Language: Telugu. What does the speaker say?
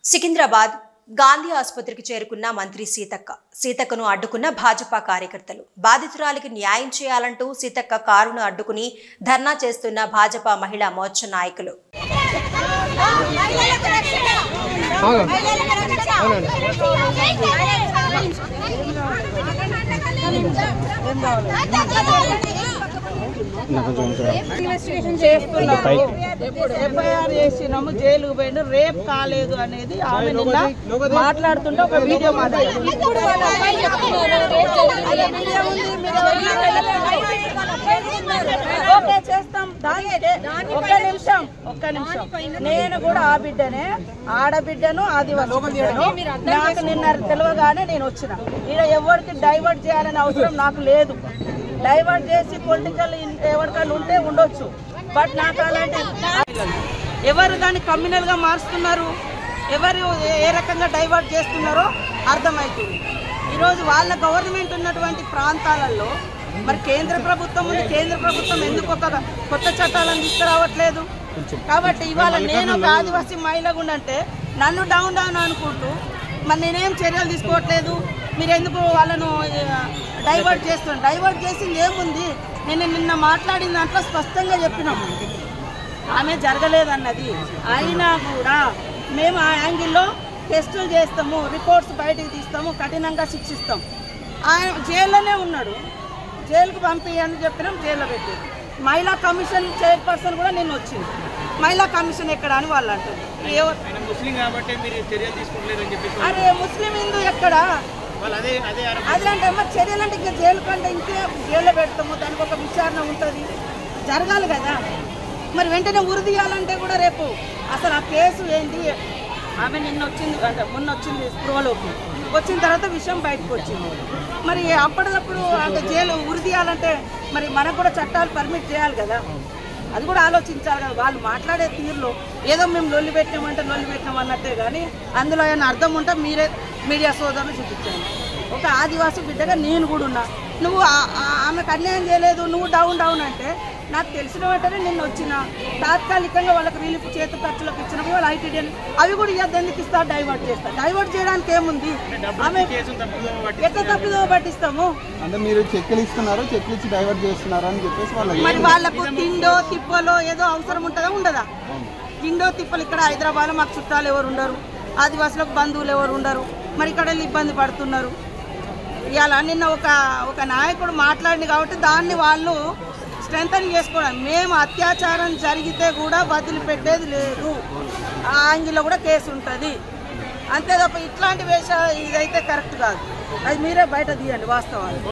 సికింద్రాబాద్ గాంధీ ఆసుపత్రికి చేరుకున్న మంత్రి సీతక్క సీతక్కను అడ్డుకున్న భాజపా కార్యకర్తలు బాధితురాలికి న్యాయం చేయాలంటూ సీతక్క కారును అడ్డుకుని ధర్నా చేస్తున్న భాజపా మహిళా మోర్చా నాయకులు చేస్తున్నాము ఎఫ్ఐఆర్ చేసినాము జైలుకు పోయిండు రేప్ కాలేదు అనేది ఆమె నిన్న మాట్లాడుతుంటే ఒక వీడియో మాట్లాడారు ఓకే చేస్తాం దానికే ఒక్క నిమిషం ఒక్క నిమిషం నేను కూడా ఆ బిడ్డనే ఆడబిడ్డను ఆదివాసీ బిడ్డను నాకు నిన్న తెలియగానే నేను వచ్చిన ఈడ ఎవరికి డైవర్ట్ చేయాలని అవసరం నాకు లేదు డైవర్ట్ చేసి పొలిటికల్ ఎవరికైనా ఉంటే ఉండొచ్చు బట్ నాకు అలాంటి ఎవరు దాన్ని కమ్యూనల్ గా మారుస్తున్నారు ఎవరు ఏ- ఏ రకంగా డైవర్ట్ చేస్తున్నారో అర్థమవుతుంది ఈరోజు వాళ్ళ గవర్నమెంట్ ఉన్నటువంటి ప్రాంతాలలో మరి కేంద్ర ప్రభుత్వం ఉంది కేంద్ర ప్రభుత్వం ఎందుకు ఒక కొత్త చట్టాలను తీసుకురావట్లేదు కాబట్టి ఇవాళ నేను ఒక ఆదివాసీ మహిళగా ఉండంటే నన్ను డౌన్ డౌన్ అనుకుంటూ మరి నేనేం చర్యలు తీసుకోవట్లేదు మీరు ఎందుకు వాళ్ళను ఆ, డైవర్ట్ చేస్తున్నారు డైవర్ట్ చేసింది ఏముంది నేను నిన్న మాట్లాడిన దాంట్లో స్పష్టంగా చెప్పినాము ఆమె జరగలేదన్నది అయినా కూడా మేము ఆ యాంగిల్లో టెస్టులు చేస్తాము రిపోర్ట్స్ బయటికి తీస్తాము కఠినంగా శిక్షిస్తాం ఆయన జైల్లోనే ఉన్నాడు జైలుకు పంపించని చెప్పినాం జైల్లో పెట్టి మహిళా కమిషన్ చైర్పర్సన్ కూడా నిన్న వచ్చింది మహిళా కమిషన్ ఎక్కడ అని వాళ్ళు అంటారు ఏ- ఆయన ముస్లిం కాబట్టి మీరు చర్యలు తీసుకుంటలేదని చెప్పేసి అరే ముస్లిం హిందూ ఎక్కడ వాళ్ళు అదే అదే ఆరోపణ అదంటే మరి చర్యలంటే ఇంకా జైలు కంటే ఇంకే జైల్లో పెడతాము దానికి ఒక విచారణ ఉంటుంది జరగాలి కదా మరి వెంటనే ఉరి తీయాలంటే కూడా రేపు అసలు ఆ కేసు ఏంటి ఆమె నిన్న వచ్చింది అంటే మొన్న వచ్చింది స్పృహలోకి వచ్చిన తర్వాత విషయం బయటకు వచ్చింది మరి అప్పటికప్పుడు అంటే జైలు ఉరి తీయాలంటే మరి మనకు కూడా చట్టాలు పర్మిట్ చేయాలి కదా అది కూడా ఆలోచించాలి కదా వాళ్ళు మాట్లాడే తీరులో ఏదో మేము లొల్లి పెట్టినామంటే లొల్లి పెట్టినాం అన్నట్టే కానీ అందులో ఏమైనా అర్థం ఉంటే మీరే మీడియా సోదరులు చూపించండి ఒక ఆదివాసి బిడ్డగా నేను కూడా ఉన్నా నువ్వు ఆ- ఆ- ఆమెకు అన్యాయం చేయలేదు నువ్వు డౌన్ డౌన్ అంటే నాకు తెలిసిన వెంటనే నిన్న వచ్చిన తాత్కాలికంగా వాళ్ళకి రిలీఫ్ చేతి ఖర్చులకు ఇచ్చినప్పుడు వాళ్ళు ఐటీడీఎల్ అవి కూడా ఇవ్వద్దు ఎందుకు ఇస్తారు డైవర్ట్ చేస్తారు డైవర్ట్ చేయడానికి ఏముంది ఆమె కేసును తప్పుదో బట్టి ఎట్లా తప్పుదో పట్టిస్తాము అంటే మీరు చెక్కులు ఇస్తున్నారు చెక్కులు ఇచ్చి డైవర్ట్ చేస్తున్నారు అని చెప్పేసి వాళ్ళకి మరి వాళ్ళకు తిండో తిప్పలో ఏదో అవసరం ఉంటుందా ఉండదా తిండో తిప్పలు ఇక్కడ హైదరాబాద్లో మాకు చుట్టాలు ఎవరు ఉండరు ఆదివాసులకు బంధువులు ఎవరు ఉండరు మరి ఇక్కడ వెళ్ళి ఇబ్బంది పడుతున్నారు ఇవాళ నిన్న ఒక ఒక నాయకుడు మాట్లాడింది కాబట్టి దాన్ని వాళ్ళు స్ట్రెంగ్ చేసుకోవడం మేము అత్యాచారం జరిగితే కూడా వదిలిపెట్టేది లేదు ఆ యాంగిల్లో కూడా కేసు ఉంటుంది అంతే తప్ప ఇట్లాంటి వేష ఇదైతే కరెక్ట్ కాదు అది మీరే బయట తీయండి వాస్తవాలు